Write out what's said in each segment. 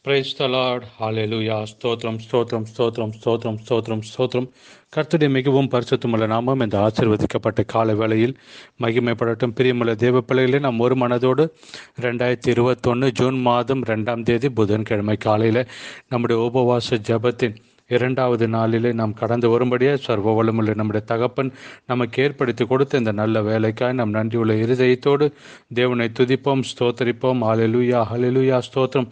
Praise the Lord ஹalleluya ஸ்தோத்திரம் ஸ்தோத்திரம் ஸ்தோத்திரம் ஸ்தோத்திரம் ஸ்தோத்திரம் ஸ்தோத்திரம் கர்த்தருடைய மிகவும் பரிசுத்தமுள்ள நாமம் இந்த ஆசீர்வதிக்கப்பட்ட கால வேளையில் மகிமைப்படட்டும் பிரியமுள்ள தேவ பிள்ளைகளே நாம் ஒரு மனதோடு ரெண்டாயிரத்தி இருபத்தொன்று ஜூன் மாதம் ரெண்டாம் தேதி புதன்கிழமை காலையில் நம்முடைய உபவாச ஜபத்தின் இரண்டாவது நாளிலே நாம் கடந்து வரும்படியாக சர்வ வளமுள்ள நம்முடைய தகப்பன் நமக்கு ஏற்படுத்தி கொடுத்த இந்த நல்ல வேலைக்காய் நாம் நன்றியுள்ள இருதயத்தோடு தேவனை துதிப்போம் ஸ்தோத்தரிப்போம் ஹalleluya ஹalleluya ஸ்தோத்திரம்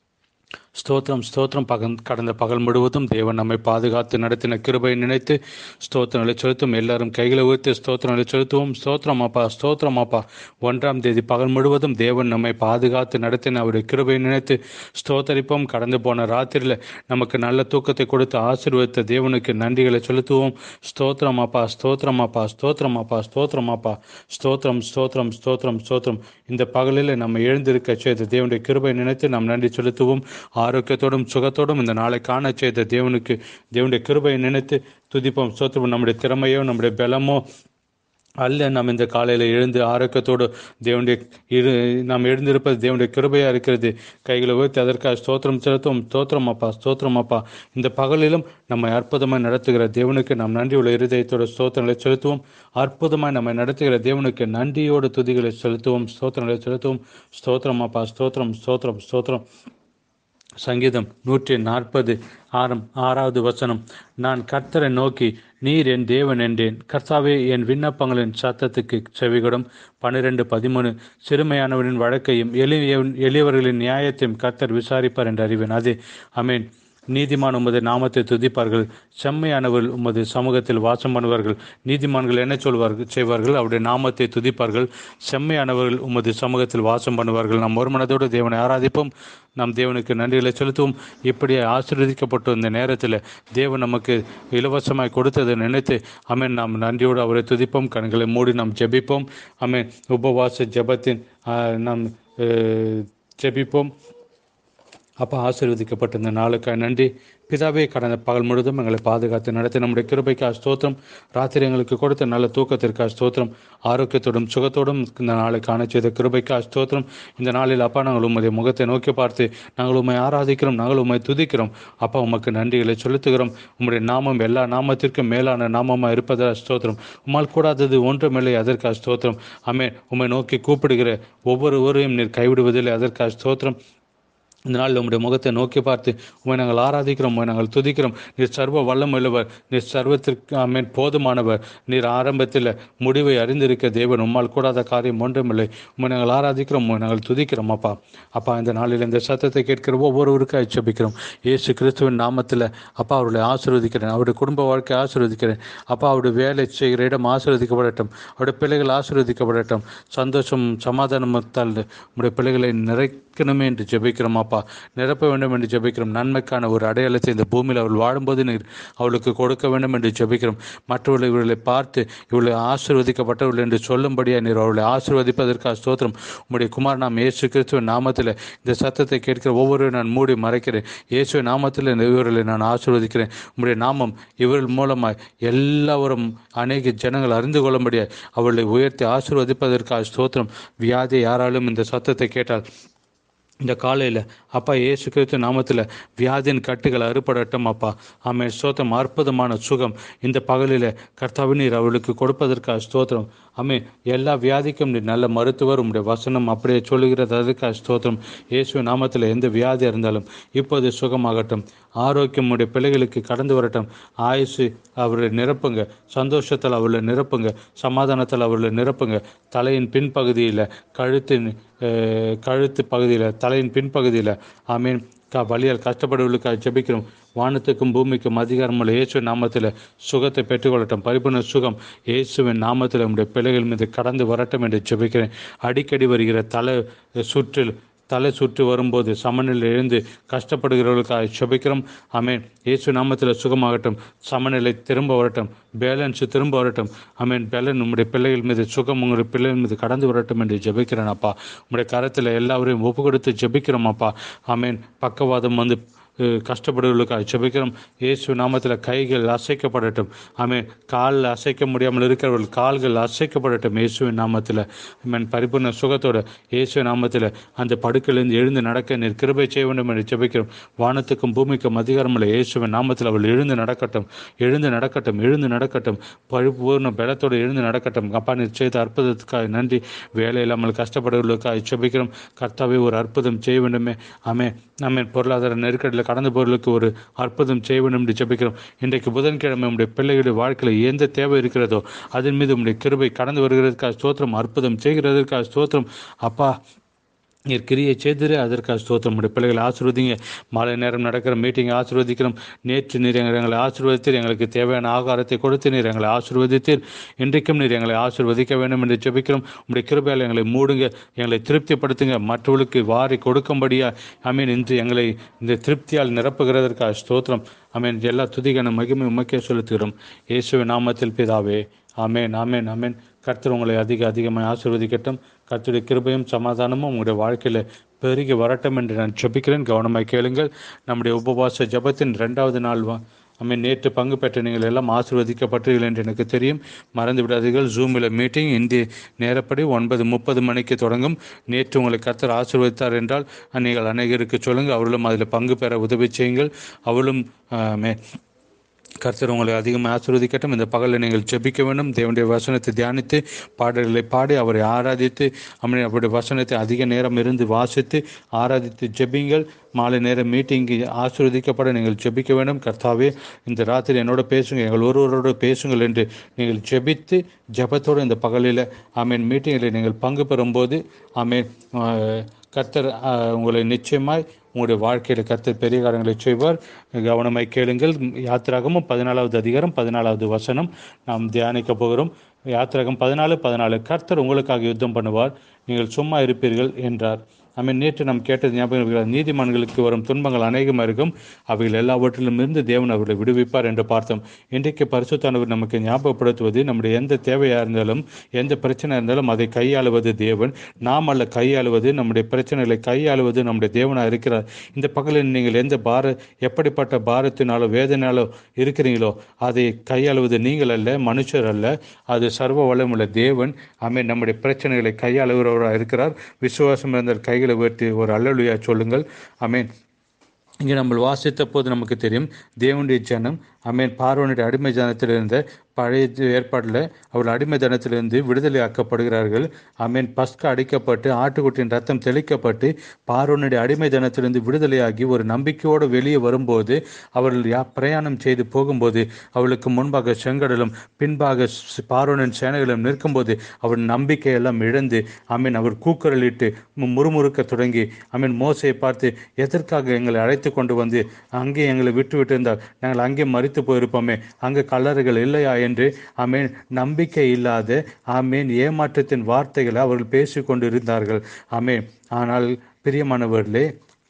ஸ்தோத்திரம் ஸ்தோத்திரம் பகன் கடந்த பகல் முழுவதும் தேவன் நம்மை பாதுகாத்து நடத்தின கிருபை நினைத்து ஸ்தோத்திரங்களை செலுத்தும் எல்லாரும் கைகளை உயர்த்தி ஸ்தோத்திரங்களை செலுத்துவோம் ஸ்தோத்திரம் அப்பா ஸ்தோத்திரம் அப்பா ஒன்றாம் தேதி பகல் முழுவதும் தேவன் நம்மை பாதுகாத்து நடத்தின அவருடைய கிருபை நினைத்து ஸ்தோத்தரிப்போம் கடந்து போன ராத்திரியில் நமக்கு நல்ல தூக்கத்தை கொடுத்து ஆசீர்வதித்த தேவனுக்கு நன்றிகளை செலுத்துவோம் ஸ்தோத்திரம் அப்பா ஸ்தோத்திரம் அப்பா ஸ்தோத்திரம் அப்பா ஸ்தோத்திரம் அப்பா ஸ்தோத்திரம் ஸ்தோத்திரம் ஸ்தோத்திரம் ஸ்தோத்திரம் இந்த பகலில் நம்ம எழுந்திருக்க செய்த தேவனுடைய கிருபை நினைத்து நாம் நன்றி செலுத்துவோம் ஆரோக்கியத்தோடும் சுகத்தோடும் இந்த நாளை காண செய்த தேவனுக்கு தேவனுடைய கிருபையை நினைத்து துதிப்போம் ஸ்தோத்திரம் நம்முடைய திறமையோ நம்முடைய பலமோ அல்ல நாம் இந்த காலையில் எழுந்து ஆரோக்கியத்தோடு தேவனுடைய இரு நாம் எழுந்திருப்பது தேவனுடைய கிருபையாக இருக்கிறது கைகளை உயர்த்தி அதற்காக ஸ்தோத்திரம் செலுத்துவோம் ஸ்தோத்திரம் அப்பா ஸ்தோத்திரம் அப்பா இந்த பகலிலும் நம்மை அற்புதமாக நடத்துகிற தேவனுக்கு நாம் நன்றியுள்ள இருதயத்தோட ஸ்தோத்திரங்களை செலுத்துவோம் அற்புதமாக நம்மை நடத்துகிற தேவனுக்கு நன்றியோடு துதிகளை செலுத்துவோம் ஸ்தோத்திரங்களை செலுத்துவோம் ஸ்தோத்திரம் அப்பா ஸ்தோத்திரம் ஸ்தோத்திரம் ஸ்தோத்திரம் சங்கீதம் நூற்றி நாற்பது ஆறம் ஆறாவது வசனம் நான் கர்த்தரை நோக்கி நீர் என் தேவன் என்றேன் கர்த்தாவே என் விண்ணப்பங்களின் சத்தத்துக்கு செவிகொடும் பன்னிரெண்டு பதிமூணு சிறுமையானவரின் வழக்கையும் எளிய எளியவர்களின் நியாயத்தையும் கர்த்தர் விசாரிப்பார் என்று அறிவேன் அது அமேன் நீதிமான் உமது நாமத்தை துதிப்பார்கள் செம்மையானவர்கள் உமது சமூகத்தில் வாசம் பண்ணுவார்கள் நீதிமான்கள் என்ன சொல்வார்கள் செய்வார்கள் அவருடைய நாமத்தை துதிப்பார்கள் செம்மையானவர்கள் உமது சமூகத்தில் வாசம் பண்ணுவார்கள் நாம் ஒரு மனதோடு தேவனை ஆராதிப்போம் நாம் தேவனுக்கு நன்றிகளை செலுத்துவோம் இப்படி ஆசீர்வதிக்கப்பட்ட இந்த நேரத்தில் தேவன் நமக்கு இலவசமாய் கொடுத்ததை நினைத்து அமேன் நாம் நன்றியோடு அவரை துதிப்போம் கண்களை மூடி நாம் ஜெபிப்போம் அமேன் உபவாச ஜெபத்தின் நாம் ஜெபிப்போம் அப்போ ஆசீர்வதிக்கப்பட்ட இந்த நாளுக்காக நன்றி பிதாவே கடந்த பகல் முழுதும் எங்களை பாதுகாத்து நடத்தி நம்முடைய கிருபைக்காக ஸ்தோத்திரம் ராத்திரி எங்களுக்கு கொடுத்த நல்ல தூக்கத்திற்காக ஸ்தோத்திரம் ஆரோக்கியத்தோடும் சுகத்தோடும் இந்த நாளை காண செய்த கிருபைக்காக ஸ்தோத்திரம் இந்த நாளில் அப்பா நாங்கள் உமது முகத்தை நோக்கி பார்த்து நாங்கள் உண்மை ஆராதிக்கிறோம் நாங்கள் உண்மை துதிக்கிறோம் அப்பா உமக்கு நன்றிகளை செலுத்துகிறோம் உம்முடைய நாமம் எல்லா நாமத்திற்கும் மேலான நாமமாக இருப்பதாக ஸ்தோத்திரம் உம்மால் கூடாதது ஒன்றுமில்லை அதற்காக ஸ்தோத்திரம் அமே உம்மை நோக்கி கூப்பிடுகிற ஒவ்வொருவரையும் நீர் கைவிடுவதில்லை அதற்காக ஸ்தோத்திரம் இந்த நாளில் உங்களுடைய முகத்தை நோக்கி பார்த்து உண்மை நாங்கள் ஆராதிக்கிறோம் உண்மை நாங்கள் துதிக்கிறோம் நீர் சர்வ வல்லம் உள்ளவர் நீர் சர்வத்திற்கு அமேன் போதுமானவர் நீர் ஆரம்பத்தில் முடிவை அறிந்திருக்க தேவன் உம்மால் கூடாத காரியம் ஒன்றுமில்லை உண்மை நாங்கள் ஆராதிக்கிறோம் உண்மை நாங்கள் துதிக்கிறோம் அப்பா அப்பா இந்த நாளில் இந்த சத்தத்தை கேட்கிற ஒவ்வொருவருக்கும் அச்சபிக்கிறோம் இயேசு கிறிஸ்துவின் நாமத்தில் அப்பா அவர்களை ஆசீர்வதிக்கிறேன் அவருடைய குடும்ப வாழ்க்கை ஆசீர்வதிக்கிறேன் அப்பா அவருடைய வேலை செய்கிற இடம் ஆசீர்வதிக்கப்படட்டும் அவருடைய பிள்ளைகள் ஆசீர்வதிக்கப்படட்டும் சந்தோஷம் சமாதானத்தால் உங்களுடைய பிள்ளைகளை நிறைக்கணுமே என்று ஜெபிக்கிறோம் அப்பா நிரப்ப வேண்டும் என்று ஜெபிக்கிறோம் நன்மைக்கான ஒரு அடையாளத்தை இந்த பூமியில் அவள் வாழும்போது நீர் அவளுக்கு கொடுக்க வேண்டும் என்று ஜெபிக்கிறோம் மற்றவர்கள் இவர்களை பார்த்து இவளை ஆசீர்வதிக்கப்பட்டவர்கள் என்று சொல்லும்படியாக நீர் அவர்களை ஆசீர்வதிப்பதற்காக ஸ்தோத்திரம் உம்முடைய குமார் நாம் இயேசு கிறிஸ்துவின் நாமத்தில் இந்த சத்தத்தை கேட்கிற ஒவ்வொருவரும் நான் மூடி மறைக்கிறேன் இயேசுவின் நாமத்தில் இவர்களை நான் ஆசீர்வதிக்கிறேன் உம்முடைய நாமம் இவர்கள் மூலமாய் எல்லாவரும் அநேக ஜனங்கள் அறிந்து கொள்ளும்படியாக அவர்களை உயர்த்தி ஆசீர்வதிப்பதற்காக ஸ்தோத்திரம் வியாதி யாராலும் இந்த சத்தத்தை கேட்டால் இந்த காலையில் அப்பா இயேசு கிறிஸ்து நாமத்தில் வியாதியின் கட்டுகள் அறுபடட்டும் அப்பா ஆமே ஸ்தோத்திரம் அற்புதமான சுகம் இந்த பகலில் கர்த்தாவி நீர் அவளுக்கு கொடுப்பதற்காக ஸ்தோத்திரம் ஆமே எல்லா வியாதிக்கும் நீர் நல்ல மருத்துவர் உங்களுடைய வசனம் அப்படியே சொல்லுகிறது அதற்காக ஸ்தோத்திரம் இயேசு நாமத்தில் எந்த வியாதி இருந்தாலும் இப்போது சுகமாகட்டும் ஆரோக்கியம் உடைய பிள்ளைகளுக்கு கடந்து வரட்டும் ஆயுசு அவர்களை நிரப்புங்க சந்தோஷத்தில் அவர்களை நிரப்புங்க சமாதானத்தில் அவர்களை நிரப்புங்க தலையின் பின்பகுதியில் கழுத்தின் கழுத்து பகுதியில் தலையின் பின்பகுதியில் ஆமீன் க வழியால் கஷ்டப்படுவர்களுக்காக ஜெபிக்கிறோம் வானத்துக்கும் பூமிக்கும் அதிகாரமுள்ள இயேசு நாமத்தில் சுகத்தை பெற்றுக்கொள்ளட்டும் பரிபூர்ண சுகம் இயேசுவின் நாமத்தில் நம்முடைய பிள்ளைகள் மீது கடந்து வரட்டும் என்று ஜெபிக்கிறேன் அடிக்கடி வருகிற தலை சுற்றில் தலை சுற்றி வரும்போது சமநிலை எழுந்து கஷ்டப்படுகிறவர்களுக்காக செபிக்கிறோம் அமேன் இயேசு நாமத்தில் சுகமாகட்டும் சமநிலை திரும்ப வரட்டும் பேலன்ஸ் திரும்ப வரட்டும் அமேன் பேலன் உங்களுடைய பிள்ளைகள் மீது சுகம் உங்களுடைய பிள்ளைகள் மீது கடந்து வரட்டும் என்று ஜெபிக்கிறேன் அப்பா உங்களுடைய கரத்தில் எல்லாவரையும் ஒப்பு கொடுத்து ஜெபிக்கிறோம் அப்பா அமேன் பக்கவாதம் வந்து அஹ், கஷ்டப்படுவர்களுக்காக ஜெபிக்கிறோம் இயேசு நாமத்தில் கைகள் அசைக்கப்படட்டும் ஆமென் கால் அசைக்க முடியாமல் இருக்கிறவர்கள் கால்கள் அசைக்கப்படட்டும் இயேசுவின் நாமத்தில் ஆமென் பரிபூர்ண சுகத்தோட இயேசு நாமத்தில் அந்த படுக்கையிலிருந்து எழுந்து நடக்க நீர் கிருபை செய்ய வேண்டும் என்று ஜெபிக்கிறோம் வானத்துக்கும் பூமிக்கும் அதிகாரமுள்ள இயேசுவின் நாமத்தில் அவள் எழுந்து நடக்கட்டும் எழுந்து நடக்கட்டும் எழுந்து நடக்கட்டும் பரிபூர்ண பலத்தோடு எழுந்து நடக்கட்டும் அப்பா நீர் செய்த அற்புதத்துக்காக நன்றி வேலை இல்லாமல் கஷ்டப்படுவர்களுக்காக ஜெபிக்கிறோம் கர்த்தாவே ஒரு அற்புதம் செய்ய வேண்டுமே ஆமே நம்ம பொருளாதார நெருக்கடியில் கடந்த பொருளுக்கு ஒரு அற்புதம் செய்ய வேண்டும் என்று ஜெபிக்கிறோம் இன்றைக்கு புதன்கிழமை உடைய பிள்ளைகளுடைய வாழ்க்கையில் எந்த தேவை இருக்கிறதோ அதன் மீது உடைய கிருபை கடந்து வருகிறதுக்காக ஸ்தோத்திரம் அற்புதம் செய்கிறதற்காக ஸ்தோத்திரம் அப்பா நீர் கிரியை செய்திரு அதற்காக ஸ்தோத்திரம் உடைய பிள்ளைகளை ஆசீர்வதிங்க மாலை நேரம் நடக்கிற மீட்டிங்கை ஆசீர்வதிக்கிறோம் நேற்று நீர் எங்களை எங்களை ஆசீர்வதித்தீர் எங்களுக்கு தேவையான ஆகாரத்தை கொடுத்து நீர் எங்களை ஆசீர்வதித்தீர் இன்றைக்கும் நீர் எங்களை ஆசீர்வதிக்க வேண்டும் என்று ஜெபிக்கிறோம் உடைய கிருபையால் எங்களை மூடுங்க எங்களை திருப்திப்படுத்துங்க மற்றவர்களுக்கு வாரி கொடுக்கும்படியா அமீன் இன்று எங்களை இந்த திருப்தியால் நிரப்புகிறதற்காக ஸ்தோத்திரம் அமீன் எல்லா துதிக்கான மகிமை உமக்கே செலுத்துகிறோம் இயேசுவின் நாமத்தில் பிதாவே ஆமேன் ஆமேன் ஆமேன் கர்த்தர் உங்களை அதிக அதிகமாக ஆசீர்வதிக்கட்டும் கர்த்தருடைய கிருபையும் சமாதானமும் உங்களுடைய வாழ்க்கையில் பெருகி வரட்டும் என்று நான் ஜெபிக்கிறேன் கவனமாக கேளுங்கள் நம்முடைய உபவாச ஜெபத்தின் ரெண்டாவது நாள் வா அமீன் நேற்று பங்கு பெற்ற நீங்கள் எல்லாம் ஆசீர்வதிக்கப்பட்டீர்கள் என்று எனக்கு தெரியும் மறந்து விடாதீர்கள் ஜூமில் மீட்டிங் இந்திய நேரப்படி ஒன்பது முப்பது மணிக்கு தொடங்கும் நேற்று உங்களை கர்த்தர் ஆசீர்வதித்தார் என்றால் நீங்கள் அநேகருக்கு சொல்லுங்கள் அவர்களும் அதில் பங்கு பெற உதவி செய்யுங்கள் அவளும் ஆமே கர்த்தர் உங்களை அதிகமாக ஆசீர்வதிக்கட்டும் இந்த பகலில் நீங்கள் ஜெபிக்க வேண்டும் தேவனுடைய வசனத்தை தியானித்து பாடல்களை பாடி அவரை ஆராதித்து அப்படி அவருடைய வசனத்தை அதிக நேரம் இருந்து வாசித்து ஆராதித்து ஜெபிங்கள் மாலை நேரம் மீட்டிங்கு ஆசீர்வதிக்கப்பட நீங்கள் ஜெபிக்க வேண்டும் கர்த்தாவே இந்த ராத்திரி என்னோட பேசுங்க எங்கள் ஒருவரோடு பேசுங்கள் என்று நீங்கள் ஜெபித்து ஜெபத்தோடு இந்த பகலில் ஆமீன் மீட்டிங்கில் நீங்கள் பங்கு பெறும்போது ஆமீன் ஆஹ், கர்த்தர் ஆஹ், உங்களை நிச்சயமாய் உங்களுடைய வாழ்க்கையில் கர்த்தர் பெரிய காரியங்களை செய்வார் கவனமாய் கேளுங்கள் யாத்திராகமும் பதினாலாவது அதிகாரம் பதினாலாவது வசனம் நாம் தியானிக்க போகிறோம் யாத்திராகம் பதினாலு பதினாலு கர்த்தர் உங்களுக்காக யுத்தம் பண்ணுவார் நீங்கள் சும்மா இருப்பீர்கள் என்றார் ஆமென் நேற்று நாம் கேட்டது ஞாபகம் இருக்கிறதா? நீதிமான்களுக்கு வரும் துன்பங்கள் அநேகமாக இருக்கும் அவைகள் எல்லாவற்றிலும் இருந்து தேவன் அவர்களை விடுவிப்பார் என்று பார்த்தோம் இன்றைக்கு பரிசுத்தானவர் நமக்கு ஞாபகப்படுத்துவது நம்முடைய எந்த தேவையாக இருந்தாலும் எந்த பிரச்சனை இருந்தாலும் அதை கையாளுவது தேவன் நாம் அல்ல கையாளுவது நம்முடைய பிரச்சனைகளை கையாளுவது நம்முடைய தேவனாக இருக்கிறார் இந்த பகலில் நீங்கள் எந்த பார எப்படிப்பட்ட பாரத்தினாலோ வேதனையாலோ இருக்கிறீங்களோ அதை கையாளுவது நீங்கள் அல்ல மனுஷர் அல்ல அது சர்வ வளமுள்ள தேவன் ஆமே நம்முடைய பிரச்சனைகளை கையாளுகிறவராக இருக்கிறார் விசுவாசம் இருந்தால் கைகளை வெட்டி ஒரு அல்லலுயா சொல்லுங்கள் ஆமேன் இங்கே நம்ம வாசித்த போது நமக்கு தெரியும் தேவனுடைய ஜனம் அமேன் பார்வனுடைய அடிமை ஜனத்திலிருந்த பழைய ஏற்பாட்டில் அவர்கள் அடிமை ஜனத்திலிருந்து விடுதலை ஆக்கப்படுகிறார்கள் அமேன் பஸ்க அடிக்கப்பட்டு ஆட்டுக்குட்டியின் ரத்தம் தெளிக்கப்பட்டு பார்வனுடைய அடிமை ஜனத்திலிருந்து விடுதலையாகி ஒரு நம்பிக்கையோடு வெளியே வரும்போது அவர்கள் யா பிரயாணம் செய்து போகும்போது அவளுக்கு முன்பாக செங்கடலும் பின்பாக ஸ்- பார்வோனின் சேனைகளும் நிற்கும்போது அவர் நம்பிக்கையெல்லாம் இழந்து அமீன் அவர் கூக்குரலிட்டு மு- முறுமுறுக்க தொடங்கி அமீன் மோசையை பார்த்து எதற்காக எங்களை அழைத்து கொண்டு வந்து அங்கே எங்களை விட்டு விட்டு இருந்தால் நாங்கள் அங்கே மறித்து போயிருப்போமே அங்கே கல்லறைகள் இல்லையா என்று ஆமேன் நம்பிக்கை இல்லாத ஆமேன் ஏமாற்றத்தின் வார்த்தைகளை அவர்கள் பேசிக் கொண்டிருந்தார்கள் ஆமேன் ஆனால் பிரியமானவர்களே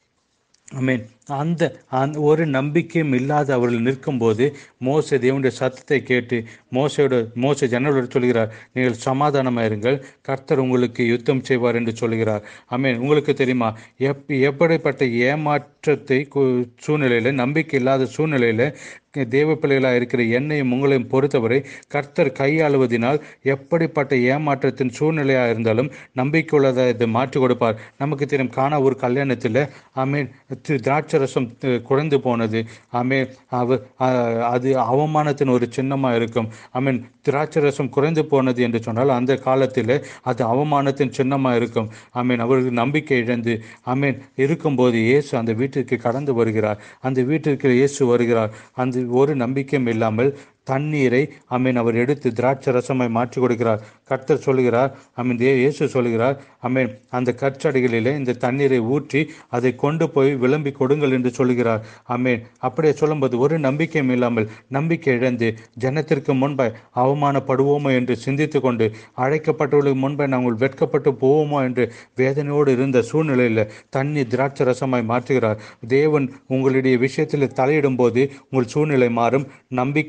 ஆமென் அந்த அந்த ஒரு நம்பிக்கையும் இல்லாத அவர்கள் நிற்கும்போது மோசே தேவனுடைய சத்தத்தை கேட்டு மோசையோட மோசே ஜனங்களோடு சொல்கிறார் நீங்கள் சமாதானமாக இருங்கள் கர்த்தர் உங்களுக்கு யுத்தம் செய்வார் என்று சொல்கிறார் ஆமென் உங்களுக்கு தெரியுமா எப் எப்படிப்பட்ட ஏமாற்றத்தை கு- சூழ்நிலையில நம்பிக்கை இல்லாத சூழ்நிலையில தேவ பிள்ளைகளாக இருக்கிற என்னையும் உங்களையும் பொறுத்தவரை கர்த்தர் கையாளுவதினால் எப்படிப்பட்ட ஏமாற்றத்தின் சூழ்நிலையாக இருந்தாலும் நம்பிக்கை உள்ளதை இதை மாற்றி கொடுப்பார் நமக்கு தெரியும் காண ஒரு கல்யாணத்தில் ஆமீன் தி- திராட்சரசம் தி- குறைந்து போனது ஆமீன் அவ அ- அது அவமானத்தின் ஒரு சின்னமாக இருக்கும் ஆமீன் திராட்சரசம் குறைந்து போனது என்று சொன்னால் அந்த காலத்தில் அது அவமானத்தின் சின்னமாக இருக்கும் ஆமீன் அவருக்கு நம்பிக்கை இழந்து ஆமீன் இருக்கும்போது இயேசு அந்த வீட்டிற்கு கடந்து வருகிறார் அந்த வீட்டிற்கு இயேசு வருகிறார் அந்த ஒரு நம்பிக்கையும் இல்லாமல் தண்ணீரை அமீன் அவர் எடுத்து திராட்சை ரசமாய் மாற்றி கொடுக்கிறார் கர்த்தர் சொல்கிறார் அமீன் தே- இயேசு சொல்கிறார் அமீன் அந்த கற்சடிகளிலே இந்த தண்ணீரை ஊற்றி அதை கொண்டு போய் விளம்பி கொடுங்கள் என்று சொல்கிறார் அமீன் அப்படியே சொல்லும்போது ஒரு நம்பிக்கையும் இல்லாமல் நம்பிக்கை இழந்து ஜனத்திற்கு முன்பாய் அவமானப்படுவோமோ என்று சிந்தித்து கொண்டு அழைக்கப்பட்டவர்களுக்கு முன்பாய் நாங்கள் வெட்கப்பட்டு போவோமோ என்று வேதனையோடு இருந்த சூழ்நிலையில் தண்ணி திராட்சை ரசமாய் மாற்றுகிறார் தேவன் உங்களுடைய விஷயத்தில் தலையிடும் போது உங்கள் சூழ்நிலை மாறும் நம்பிக்கை இல்லாத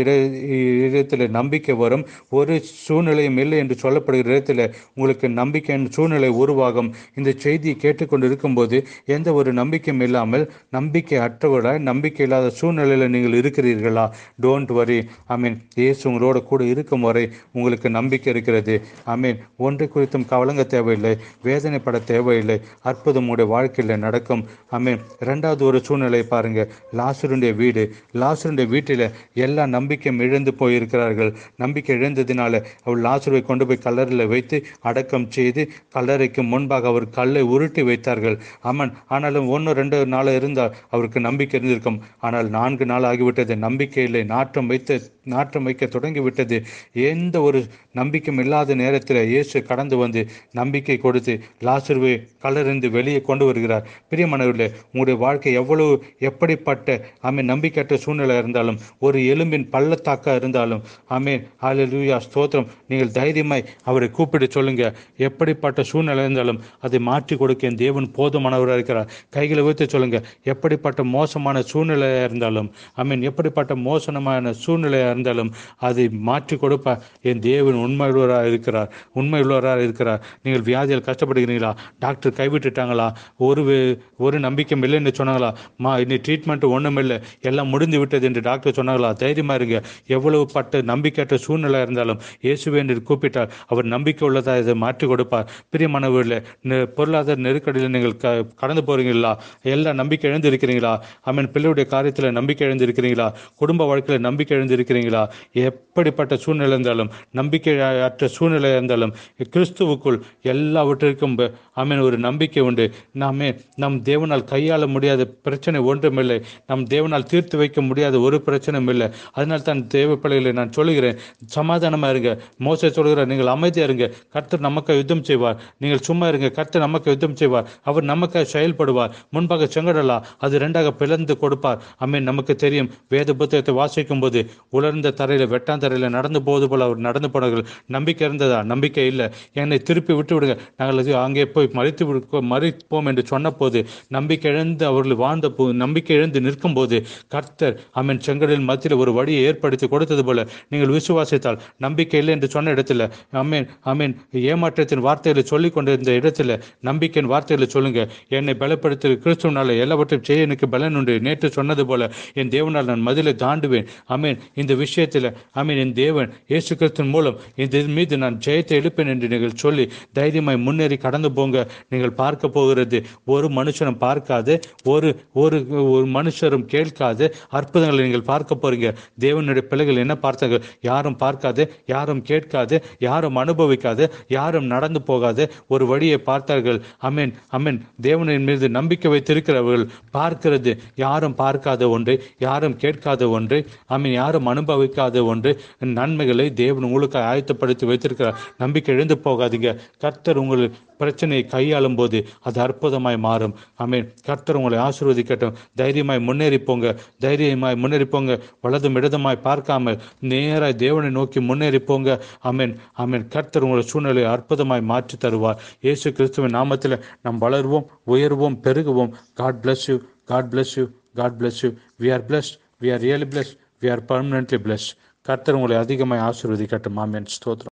இடத்துல நம்பிக்கை வரும் ஒரு சூழ்நிலையும் இல்லை என்று சொல்லப்படுகிற இடத்துல உங்களுக்கு நம்பிக்கை சூழ்நிலை உருவாகும் இந்த செய்தியை கேட்டுக்கொண்டு இருக்கும்போது எந்த ஒரு நம்பிக்கையும் இல்லாமல் நம்பிக்கை அற்றவராய் நம்பிக்கை இல்லாத சூழ்நிலையில் நீங்கள் இருக்கிறீர்களா டோன்ட் வரி ஐ மீன் இயேசு உங்களோட கூட இருக்கும் வரை உங்களுக்கு நம்பிக்கை இருக்கிறது ஐ மீன் ஒன்றை குறித்தும் கவலங்க தேவையில்லை வேதனைப்பட தேவையில்லை அற்புதம் உங்களுடைய வாழ்க்கையில் நடக்கும் ஐ மீன் ரெண்டாவது ஒரு சூழ்நிலை பாருங்க லாசருடைய வீடு லாசருடைய வீட்டில் எல்லா நம்பிக்கையும் இழந்து போயிருக்கிறார்கள் நம்பிக்கை இழந்ததினால அவர் லாசருவை கொண்டு போய் கல்லறையில் வைத்து அடக்கம் செய்து கல்லறைக்கு முன்பாக அவர் கல்லை உருட்டி வைத்தார்கள் ஆமன் ஆனாலும் ஒன்று ரெண்டு நாள் இருந்தால் அவருக்கு நம்பிக்கை இருந்திருக்கும் ஆனால் நான்கு நாள் ஆகிவிட்டது நம்பிக்கை இல்லை நாற்றம் வைத்து நாற்றம் வைக்க தொடங்கிவிட்டது எந்த ஒரு நம்பிக்கையும் இல்லாத நேரத்தில் இயேசு கடந்து வந்து நம்பிக்கை கொடுத்து லாசருவை கல்லறிந்து வெளியே கொண்டு வருகிறார் பிரியமானவர்களே உங்களுடைய வாழ்க்கை எவ்வளவு எப்படிப்பட்ட ஆமே நம்பிக்கையற்ற சூழ்நிலை இருந்தாலும் ஒரு எலும்பின் பள்ளத்தாக்கா இருந்தாலும் ஆமே ஹalleluya ஸ்தோத்திரம் நீங்கள் தைரியமாய் அவரை கூப்பிட்டு சொல்லுங்க எப்படிப்பட்ட சூழ்நிலை இருந்தாலும் அதை மாற்றி கொடுக்க என் தேவன் போதுமானவராக இருக்கிறார் கைகளை வைத்து சொல்லுங்க எப்படிப்பட்ட மோசமான சூழ்நிலையாக இருந்தாலும் ஐ மீன் எப்படிப்பட்ட மோசமான சூழ்நிலையாக இருந்தாலும் அதை மாற்றி கொடுப்ப என் தேவன் உண்மையுள்ளவராக இருக்கிறார் உண்மையுள்ளவராக இருக்கிறார் நீங்கள் வியாதியால் கஷ்டப்படுகிறீங்களா டாக்டர் கைவிட்டுட்டாங்களா ஒரு வே- ஒரு நம்பிக்கை இல்லைன்னு சொன்னாங்களா மா இனி ட்ரீட்மெண்ட் ஒன்றும் இல்லை எல்லாம் முடிந்து விட்டது என்று டாக்டர் சொன்னாங்களா தைரியமா இருங்க எவ்வளவு பட்ட நம்பிக்கையற்ற சூழ்நிலை இருந்தாலும் இயேசுவே என்று கூப்பிட்டார் அவர் நம்பிக்கை உள்ளதா இதை மாற்றி கொடுப்பார் பிரியமானவர்களே பொருளாதார நெருக்கடியில் நீங்கள் க கடந்து போறீங்களா எல்லா நம்பிக்கை இழந்து இருக்கிறீங்களா அவன் பிள்ளையுடைய காரியத்தில் நம்பிக்கை இழந்து இருக்கிறீங்களா குடும்ப வாழ்க்கையில் நம்பிக்கை இழந்து இருக்கிறீங்களா எப்படிப்பட்ட சூழ்நிலை இருந்தாலும் நம்பிக்கை அற்ற சூழ்நிலை இருந்தாலும் கிறிஸ்துவுக்குள் எல்லாவற்றிற்கும் ப- ஆமென் ஒரு நம்பிக்கை உண்டு நாமே நம் தேவனால் கையாள முடியாத பிரச்சனை ஒன்றுமில்லை நம் தேவனால் தீர்த்து வைக்க முடியாத ஒரு பிரச்சனையும் இல்லை அதனால் தான் தேவ பிள்ளைகளை நான் சொல்லுகிறேன் சமாதானமா இருங்க மோச சொல்கிறார் நீங்கள் அமைதியா இருங்க கர்த்தர் நமக்கு யுத்தம் செய்வார் நீங்கள் சும்மா இருங்க கர்த்தர் நமக்கு யுத்தம் செய்வார் அவர் நமக்கு செயல்படுவார் முன்பாக செங்கடலா அது இரண்டாக பிளந்து கொடுப்பார் அம்மீன் நமக்கு தெரியும் வேத புத்தகத்தை வாசிக்கும் போது உலர்ந்த தரையில வெட்டாந்தரையில நடந்து போவது போல அவர் நடந்து போனார்கள் நம்பிக்கை இருந்ததா நம்பிக்கை இல்லை என்னை திருப்பி விட்டு விடுங்க நாங்கள் அது அங்கே போய் மறித்து விடு- மறிப்போம் என்று சொன்னபோது நம்பிக்கை இழந்து அவர்கள் வாழ்ந்த போ நம்பிக்கை இழந்து நிற்கும் போது கர்த்தர் அம்மன் செங்கடலின் மத்தியில் ஒரு வழியை ஏற்படுத்தி கொடுத்தது போல நீங்கள் விசுவாசித்தால் நம்பிக்கை இல்லை என்று சொன்ன இடத்துல அம்மேன் அம்மேன் ஏமாற்றத்தின் வார்த்தைகளை சொல்லிக் கொண்டிருந்த இடத்துல நம்பிக்கையின் வார்த்தைகளை சொல்லுங்க என்னை பலப்படுத்தி கிறிஸ்துவனால எல்லாவற்றையும் செய்ய எனக்கு பலன் உண்டு நேற்று சொன்னது போல என் தேவனால் நான் மதிலை தாண்டுவேன் அமேன் இந்த விஷயத்தில் அமீன் என் தேவன் இயேசு கிறிஸ்துவின் மூலம் இந்த மீது நான் ஜெயத்தை எழுப்பேன் என்று நீங்கள் சொல்லி தைரியமாய் முன்னேறி கடந்து போங்க நீங்கள் பார்க்க போகிறது ஒரு மனுஷனும் பார்க்காது ஒரு ஒரு ஒரு மனுஷரும் கேட்காது அற்புதங்களை நீங்கள் பார்க்க போறீங்க தேவனுடைய பிள்ளைகள் என்ன பார்த்தார்கள் யாரும் பார்க்காது யாரும் கேட்காது யாரும் அனுபவிக்காது யாரும் நடந்து போகாது ஒரு வழியை பார்த்தார்கள் அமீன் அமீன் தேவனின் மீது நம்பிக்கை வைத்திருக்கிறவர்கள் பார்க்கிறது யாரும் பார்க்காத ஒன்று யாரும் கேட்காத ஒன்று அமீன் யாரும் அனுபவிக்காத ஒன்று நன்மைகளை தேவன் உங்களுக்கு ஆயத்தப்படுத்தி வைத்திருக்கிறார் நம்பிக்கை இழந்து போகாதீங்க கர்த்தர் உங்கள் பிரச்சனையை கையாளும் போது அது அற்புதமாய் மாறும் அமீன் கர்த்தர் உங்களை ஆசீர்வதிக்கட்டும் தைரியமாய் முன்னேறி போங்க தைரியமாய் முன்னேறி போங்க வலதும் இடதுமாய் பார்க்காமல் நேராய் தேவனை நோக்கி முன்னேறி போங்க அமீன் அமீன் கர்த்தர் உங்களை சூழ்நிலையை அற்புதமாய் மாற்றி தருவார் இயேசு கிறிஸ்துவின் நாமத்தில் நாம் வளருவோம் உயர்வோம் பெருகுவோம் God bless you God bless you God bless you we are blessed we are really blessed we are permanently blessed கர்த்தர் உங்களை அதிகமாய் ஆசீர்வதிக்கட்டும் ஆமென் ஸ்தோத்திரம்